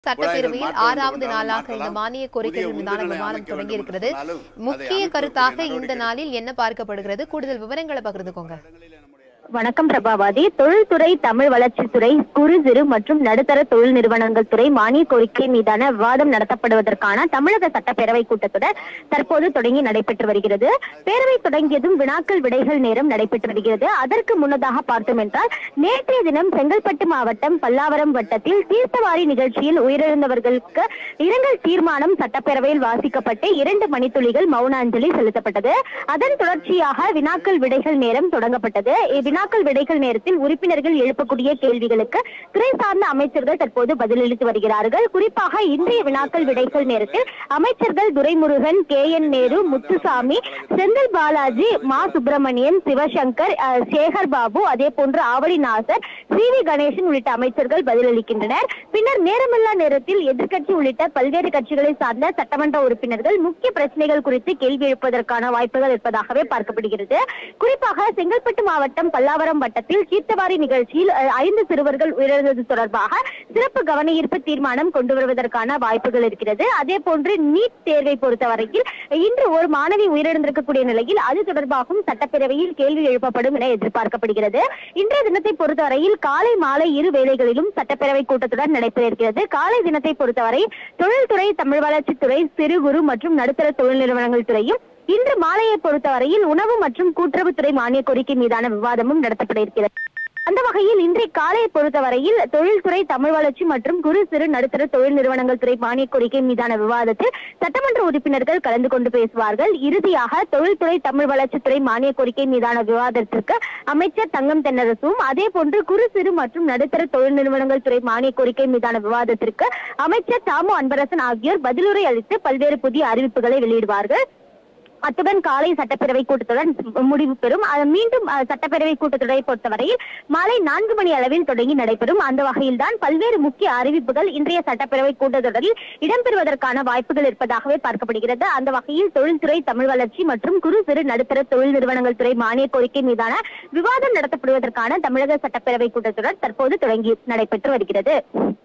சட்டப்பேரவையில் ஆறாவது நாளாக இந்த மானிய கோரிக்கைகள் மீதான விவாதம் தொடங்கி இருக்கிறது முக்கிய கருத்தாக இந்த நாளில் என்ன பார்க்கப்படுகிறது கூடுதல் விவரங்களை பகிர்ந்துக்கோங்க வணக்கம் பிரபாவதி தொழில்துறை தமிழ் வளர்ச்சித்துறை குறு சிறு மற்றும் நடுத்தர தொழில் நிறுவனங்கள் துறை மானிய கோரிக்கை மீதான விவாதம் நடத்தப்படுவதற்கான தமிழக சட்டப்பேரவை கூட்டத்தொடர் தற்போது தொடங்கி நடைபெற்று வருகிறது பேரவை தொடங்கியதும் வினாக்கள் விடைகள் நேரம் நடைபெற்று வருகிறது அதற்கு முன்னதாக பார்த்தோம் என்றால் நேற்றைய தினம் செங்கல்பட்டு மாவட்டம் பல்லாவரம் வட்டத்தில் தீர்த்தவாரி நிகழ்ச்சியில் உயிரிழந்தவர்களுக்கு இரங்கல் தீர்மானம் சட்டப்பேரவையில் வாசிக்கப்பட்டு இரண்டு மணித்துளிகள் மௌன அஞ்சலி செலுத்தப்பட்டது அதன் தொடர்ச்சியாக வினாக்கள் விடைகள் நேரம் தொடங்கப்பட்டது வினாக்கள் விடைகள் நேரத்தில் உறுப்பினர்கள் எழுப்பக்கூடிய கேள்விகளுக்கு துறை சார்ந்த அமைச்சர்கள் தற்போது பதிலளித்து வருகிறார்கள் குறிப்பாக இன்றைய வினாக்கள் விடைகள் நேரத்தில் அமைச்சர்கள் துரைமுருகன் கே என் நேரு முத்துசாமி செந்தில் பாலாஜி மா சுப்பிரமணியன் சிவசங்கர் அஹ், சேகர் பாபு அதே போன்று ஆவடி நாசர் சி வி கணேசன் உள்ளிட்ட அமைச்சர்கள் பதிலளிக்கின்றனர் பின்னர் நேரமில்லா நேரத்தில் எதிர்க்கட்சி உள்ளிட்ட பல்வேறு கட்சிகளை சார்ந்த சட்டமன்ற உறுப்பினர்கள் முக்கிய பிரச்சனைகள் குறித்து கேள்வி எழுப்பதற்கான வாய்ப்புகள் இருப்பதாகவே பார்க்கப்படுகிறது குறிப்பாக செங்கல்பட்டு மாவட்டம் பல்லாவரம் வட்டத்தில் தீர்த்தவாரி நிகழ்ச்சியில் அஹ், ஐந்து சிறுவர்கள் உயிரிழந்தது தொடர்பாக சிறப்பு கவன ஈர்ப்பு தீர்மானம் கொண்டு வருவதற்கான வாய்ப்புகள் இருக்கிறது அதே போன்று நீட் தேர்வை பொறுத்தவரையில் இன்று ஒரு மாணவி உயிரிழந்திருக்கக்கூடிய நிலையில் அது தொடர்பாகவும் சட்டப்பேரவையில் கேள்வி எழுப்பப்படும் என எதிர்பார்க்கப்படுகிறது இன்றைய தினத்தை பொறுத்தவரையில் காலை மாலை இரு வேளைகளிலும் சட்டப்பேரவை கூட்டத்தொடர் நடைபெற இருக்கிறது காலை தினத்தை பொறுத்தவரை தொழில்துறை தமிழ் வளர்ச்சித்துறை சிறு குறு மற்றும் நடுத்தர தொழில் நிறுவனங்கள் துறையும் இன்று மாலையை பொறுத்தவரையில் உணவு மற்றும் கூட்டுறவுத்துறை மானிய கோரிக்கை மீதான விவாதமும் நடத்தப்பட இருக்கிறது அந்த வகையில் இன்றைய காலையை பொறுத்தவரையில் தொழில்துறை தமிழ் வளர்ச்சி மற்றும் குறு சிறு நடுத்தர தொழில் நிறுவனங்கள் துறை மானிய கோரிக்கை மீதான விவாதத்தில் சட்டமன்ற உறுப்பினர்கள் கலந்து கொண்டு பேசுவார்கள் இறுதியாக தொழில்துறை தமிழ் வளர்ச்சித்துறை மானிய கோரிக்கை மீதான விவாதத்திற்கு அமைச்சர் தங்கம் தென்னரசும் அதே போன்று குறு சிறு மற்றும் நடுத்தர தொழில் நிறுவனங்கள் துறை மானிய கோரிக்கை மீதான விவாதத்திற்கு அமைச்சர் தாமு அன்பரசன் ஆகியோர் பதிலுரை அளித்து பல்வேறு புதிய அறிவிப்புகளை வெளியிடுவார்கள் அத்துடன் காலை சட்டப்பேரவை கூட்டத்துடன் முடிவு பெறும் அது மீண்டும் அஹ், சட்டப்பேரவை கூட்டத்தொடரை பொறுத்தவரையில் மாலை நான்கு மணி அளவில் தொடங்கி நடைபெறும் அந்த வகையில் தான் பல்வேறு முக்கிய அறிவிப்புகள் இன்றைய சட்டப்பேரவை கூட்டத்தொடரில் இடம்பெறுவதற்கான வாய்ப்புகள் இருப்பதாகவே பார்க்கப்படுகிறது அந்த வகையில் தொழில்துறை தமிழ் வளர்ச்சி மற்றும் குறு சிறு நடுத்தர தொழில் நிறுவனங்கள் துறை மானிய கோரிக்கை மீதான விவாதம் நடத்தப்படுவதற்கான தமிழக சட்டப்பேரவை கூட்டத்தொடர் தற்போது தொடங்கி நடைபெற்று வருகிறது